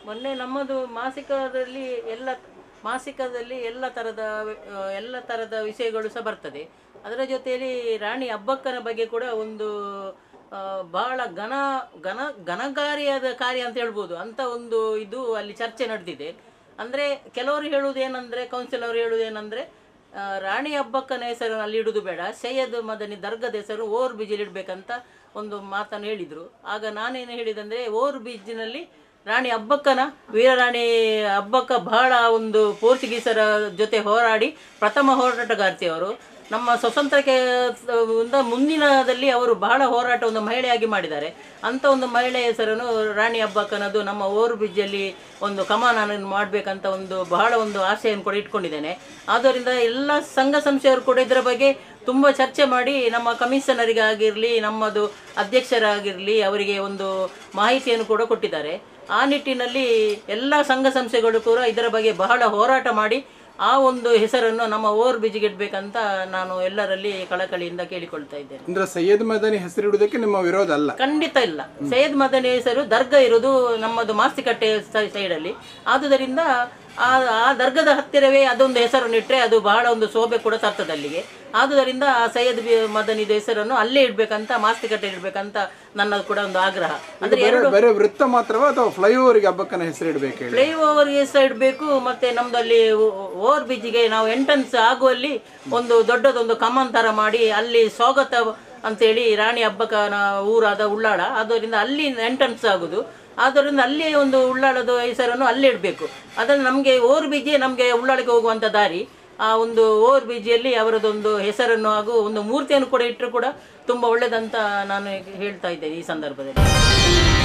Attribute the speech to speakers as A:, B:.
A: ಮೊನ್ನೆ ನಮ್ಮದು ಮಾಸಿಕದಲ್ಲಿ ಎಲ್ಲ ಮಾಸಿಕದಲ್ಲಿ ಎಲ್ಲ ಥರದ ಆ, ಎಲ್ಲ ಥರದ ವಿಷಯಗಳು ಸಹ ಬರ್ತದೆ ಅದರ ಜೊತೆಯಲ್ಲಿ ರಾಣಿ ಅಬ್ಬಕ್ಕನ ಬಗ್ಗೆ ಕೂಡ ಒಂದು ಆ, ಬಹಳ ಘನ ಘನ ಘನಕಾರಿಯಾದ ಕಾರ್ಯ ಅಂತ ಹೇಳ್ಬೋದು ಅಂತ ಒಂದು ಇದು ಅಲ್ಲಿ ಚರ್ಚೆ ನಡೆದಿದೆ ಅಂದರೆ ಕೆಲವರು ಹೇಳುವುದೇನೆಂದರೆ ಕೌನ್ಸಿಲ್ ಅವರು ಹೇಳುವುದೇನೆಂದರೆ ಆ, ರಾಣಿ ಅಬ್ಬಕ್ಕನ ಹೆಸರು ಅಲ್ಲಿ ಇಡುವುದು ಬೇಡ ಸೈಯದ್ ಮದನಿ ದರ್ಗದ ಹೆಸರು ಓರ್ ಬೀಜಲ್ಲಿ ಇಡಬೇಕಂತ ಒಂದು ಮಾತನ್ನು ಹೇಳಿದರು ಆಗ ನಾನೇನು ಹೇಳಿದಂದರೆ ಓರ್ ಬೀಜಿನಲ್ಲಿ ರಾಣಿ ಅಬ್ಬಕ್ಕನ ವೀರರಾಣಿ ಅಬ್ಬಕ್ಕ ಬಹಳ ಒಂದು ಪೋರ್ಚುಗೀಸರ ಜೊತೆ ಹೋರಾಡಿ ಪ್ರಥಮ ಹೋರಾಟಗಾರ್ತಿ ಅವರು ನಮ್ಮ ಸ್ವತಂತ್ರಕ್ಕೆ ಸ- ಒಂದು ಮುಂದಿನದಲ್ಲಿ ಅವರು ಬಹಳ ಹೋರಾಟ ಒಂದು ಮಹಿಳೆಯಾಗಿ ಮಾಡಿದ್ದಾರೆ ಅಂಥ ಒಂದು ಮಹಿಳೆಯ ಹೆಸರನ್ನು ರಾಣಿ ಅಬ್ಬಕ್ಕನದು ನಮ್ಮ ಓರು ಬ್ರಿಡ್ಜಲ್ಲಿ ಒಂದು ಕಮಾನನ್ನು ಮಾಡಬೇಕಂತ ಒಂದು ಬಹಳ ಒಂದು ಆಸೆಯನ್ನು ಕೂಡ ಇಟ್ಕೊಂಡಿದ್ದೇನೆ ಆದ್ದರಿಂದ ಎಲ್ಲ ಸಂಘ ಸಂಸ್ಥೆಯವರು ಕೂಡ ಇದರ ಬಗ್ಗೆ ತುಂಬ ಚರ್ಚೆ ಮಾಡಿ ನಮ್ಮ ಕಮಿಷನರಿಗೆ ಆಗಿರಲಿ ನಮ್ಮದು ಅಧ್ಯಕ್ಷರಾಗಿರಲಿ ಅವರಿಗೆ ಒಂದು ಮಾಹಿತಿಯನ್ನು ಕೂಡ ಕೊಟ್ಟಿದ್ದಾರೆ ಆ ನಿಟ್ಟಿನಲ್ಲಿ ಎಲ್ಲ ಸಂಘ ಸಂಸ್ಥೆಗಳು ಕೂಡ ಇದರ ಬಗ್ಗೆ ಬಹಳ ಹೋರಾಟ ಮಾಡಿ ಆ ಒಂದು ಹೆಸರನ್ನು ನಮ್ಮ ಓವರ್ ಬ್ರಿಡ್ಜ್ಗೆ ಇಡಬೇಕಂತ ನಾನು ಎಲ್ಲರಲ್ಲಿ ಕಳಕಳಿಯಿಂದ ಕೇಳಿಕೊಳ್ತಾ ಇದ್ದೇನೆ
B: ಅಂದ್ರೆ ಸೈಯದ್ ಮದನಿ ಹೆಸರಿಡುವುದಕ್ಕೆ ನಿಮ್ಮ ವಿರೋಧ ಅಲ್ಲ
A: ಖಂಡಿತ ಇಲ್ಲ ಸೈಯದ್ ಮದನಿ ಹೆಸರು ದರ್ಗಾ ಇರೋದು ನಮ್ಮದು ಮಾಸ್ತಿಕಟ್ಟೆ ಸೈಡಲ್ಲಿ ಆದುದರಿಂದ ಆ ಆ ದರ್ಗದ ಹತ್ತಿರವೇ ಅದೊಂದು ಹೆಸರನ್ನು ಇಟ್ಟರೆ ಅದು ಬಹಳ ಒಂದು ಶೋಭೆ ಕೂಡ ತರ್ತದೆ ಅಲ್ಲಿಗೆ ಆದುದರಿಂದ ಆ ಸೈಯದ್ ಬಿ- ಮದನಿದ ಹೆಸರನ್ನು ಅಲ್ಲೇ ಇಡ್ಬೇಕಂತ ಮಾಸ್ತಿಕಟ್ಟೆ ಇಡ್ಬೇಕಂತ ನನ್ನ ಕೂಡ ಒಂದು ಆಗ್ರಹ ಅಂದ್ರೆ
B: ಬೇರೆ ಬೇರೆ ವೃತ್ತ ಮಾತ್ರವಾ ಅಥವಾ ಫ್ಲೈಓವರ್ಗೆ ಹಬ್ಬಕ್ಕನ ಹೆಸರಿಡ್ಬೇಕು ಹೇಳಿ
A: ಫ್ಲೈ ಓವರ್ಗೆ ಸಹ ಇಡಬೇಕು ಮತ್ತೆ ನಮ್ದು ಅಲ್ಲಿ ಓವರ್ ಬ್ರಿಡ್ಜ್ಗೆ ನಾವು ಎಂಟ್ರೆನ್ಸ್ ಆಗುವಲ್ಲಿ ಒಂದು ದೊಡ್ಡದೊಂದು ಕಮಾನ್ ಥರ ಮಾಡಿ ಅಲ್ಲಿ ಸ್ವಾಗತ ಅಂತೇಳಿ ರಾಣಿ ಹಬ್ಬಕ್ಕನ ಊರಾದ ಉಳ್ಳಾಳ ಆದ್ದರಿಂದ ಅಲ್ಲಿ ಎಂಟ್ರೆನ್ಸ್ ಆಗುದು ಆದ್ದರಿಂದ ಅಲ್ಲಿ ಒಂದು ಉಳ್ಳಾಳದ ಹೆಸರನ್ನು ಅಲ್ಲಿ ಇಡಬೇಕು ಅದನ್ನು ನಮಗೆ ಓವರ್ ಬ್ರಿಡ್ಜೇ ನಮಗೆ ಉಳ್ಳಾಳಕ್ಕೆ ಹೋಗುವಂಥ ದಾರಿ ಆ ಒಂದು ಓವರ್ ಬ್ರಿಡ್ಜಿಯಲ್ಲಿ ಅವರದೊಂದು ಹೆಸರನ್ನು ಹಾಗೂ ಒಂದು ಮೂರ್ತಿಯನ್ನು ಕೂಡ ಇಟ್ಟರು ಕೂಡ ತುಂಬ ಒಳ್ಳೆಯದಂತ ನಾನು ಹೇಳ್ತಾ ಇದ್ದೇನೆ ಈ ಸಂದರ್ಭದಲ್ಲಿ